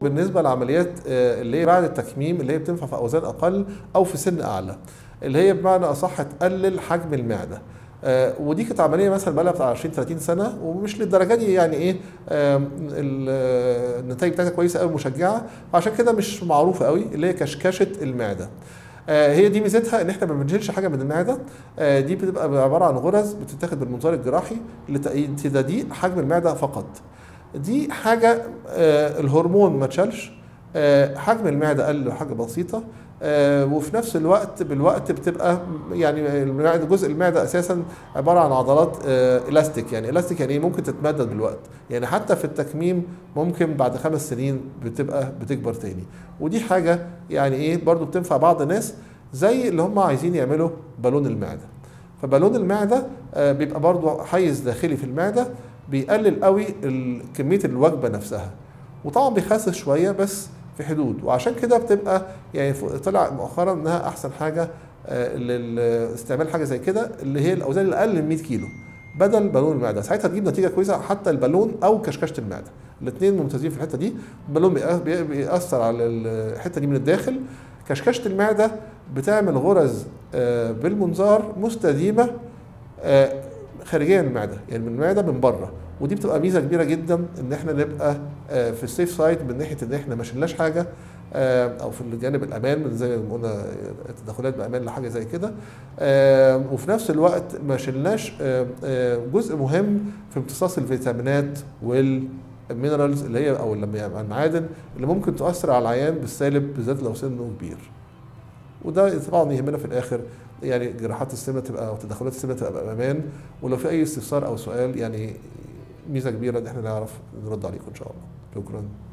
بالنسبه للعمليات آه، اللي هي بعد التكميم اللي هي بتنفع في اوزان اقل او في سن اعلى اللي هي بمعنى اصح تقلل حجم المعده آه، ودي كانت عمليه مثلا بقى لها بتاع 20 30 سنه ومش للدرجه دي يعني ايه آم، ال- آه، النتائج بتاعتها كويسه قوي مشجعه عشان كده مش معروفه قوي اللي هي كشكشه المعده آه، هي دي ميزتها ان احنا ما بنشيلش حاجه من المعده آه، دي بتبقى عباره عن غرز بتتاخد بالمنظار الجراحي لتضييق حجم المعده فقط دي حاجه آه، الهرمون ما اتشالش آه، حجم المعده قل حاجه بسيطه آه، وفي نفس الوقت بالوقت بتبقى يعني المعده جزء المعده اساسا عباره عن عضلات آه، الاستيك يعني الاستيك يعني إيه؟ ممكن تتمدد بالوقت يعني حتى في التكميم ممكن بعد خمس سنين بتبقى بتكبر تاني ودي حاجه يعني ايه برضو بتنفع بعض الناس زي اللي هم عايزين يعملوا بالون المعده فبالون المعده آه، بيبقى برضو حيز داخلي في المعده بيقلل قوي ال- كميه الوجبه نفسها وطبعا بيخسس شويه بس في حدود وعشان كده بتبقى يعني ف- طلع مؤخرا انها احسن حاجه آه، لاستعمال حاجه زي كده اللي هي الاوزان اللي اقل من 100 كيلو بدل بالون المعده ساعتها تجيب نتيجه كويسه حتى البالون او كشكشه المعده الاثنين ممتازين في الحته دي البالون بيأ- بي- بيأثر على الحته دي من الداخل كشكشه المعده بتعمل غرز آه، بالمنظار مستديمه آه، خارجيا من المعده يعني من المعده من بره ودي بتبقى ميزه كبيره جدا ان احنا نبقى آه، في السيف سايد من ناحيه ان احنا ما شلناش حاجه آه، او في الجانب الامان من زي ما قلنا التدخلات بامان لحاجه زي كده آه، وفي نفس الوقت ما شلناش آه، آه، جزء مهم في امتصاص الفيتامينات والمينرالز اللي هي او الم- المعادن اللي ممكن تؤثر على العيان بالسالب بالذات لو سنه كبير وده طبعا يهمنا في الاخر يعني جراحات السمنه تبقى او تدخلات السمنه تبقى بامان ولو في اي استفسار او سؤال يعني ميزه كبيره ان احنا نعرف نرد عليكم ان شاء الله شكرا